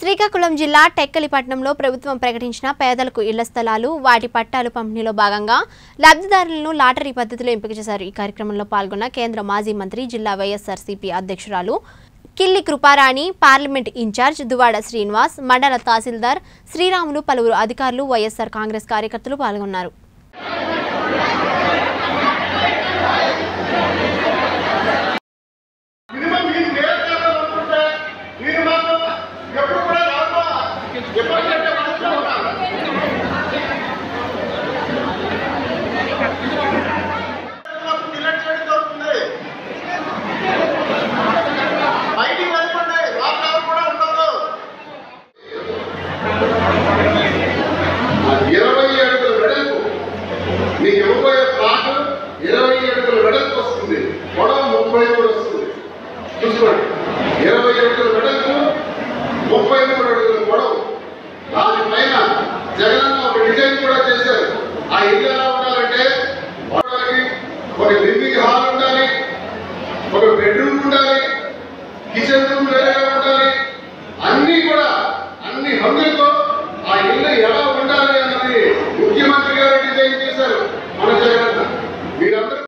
శ్రీకాకుళం జిల్లా టెక్కలిపట్నంలో ప్రభుత్వం ప్రకటించిన పేదలకు ఇళ్ల స్థలాలు వాటి పట్టాలు పంపిణీలో భాగంగా లబ్ధిదారులను లాటరీ పద్ధతిలో ఎంపిక చేశారు ఈ కార్యక్రమంలో పాల్గొన్న కేంద్ర మాజీ మంత్రి జిల్లా వైఎస్ఆర్సీపీ అధ్యక్షురాలు కిల్లి కృపారాణి పార్లమెంట్ ఇన్ఛార్జ్ దువాడ శ్రీనివాస్ మండల తహసీల్దార్ శ్రీరాములు పలువురు అధికారులు వైఎస్ఆర్ కాంగ్రెస్ కార్యకర్తలు పాల్గొన్నారు మినిమం మీరు నేర్చుకోవాలనుకుంటే మీరు మాత్రం ఎప్పుడు కూడా రాబో ఎప్పటికంటే మనసులో ఉండాలి డిలీట్ చేయడం జరుగుతుంది బయటికి వెళ్ళిపోండి లోపల ఎవరు కూడా ఉండదు ఇరవై అడుగుల వెడల్పు మీకు ఇవ్వబోయే ప్లాట్ ఇరవై అడుగుల వెడల్పు వస్తుంది పొడవు ముప్పై మూడు వస్తుంది చూసుకోండి ఇరవై అడుగుల వెడల్పు ముప్పై మూడు అడుగుల పొడవు దానిపైన జగన్ ఒక డిజైన్ కూడా చేశారు ఆ ఇల్లు ఎలా ఉండాలంటే వాళ్ళకి ఒక లివింగ్ హాల్ ఉండాలి ఒక బెడ్రూమ్ ఉండాలి కిచెన్ రూమ్ వేరేగా ఉండాలి అన్ని కూడా అన్ని హంగులతో ఆ ఇల్లు ఎలా ఉండాలి అన్నది ముఖ్యమంత్రి గారు డిజైన్ చేశారు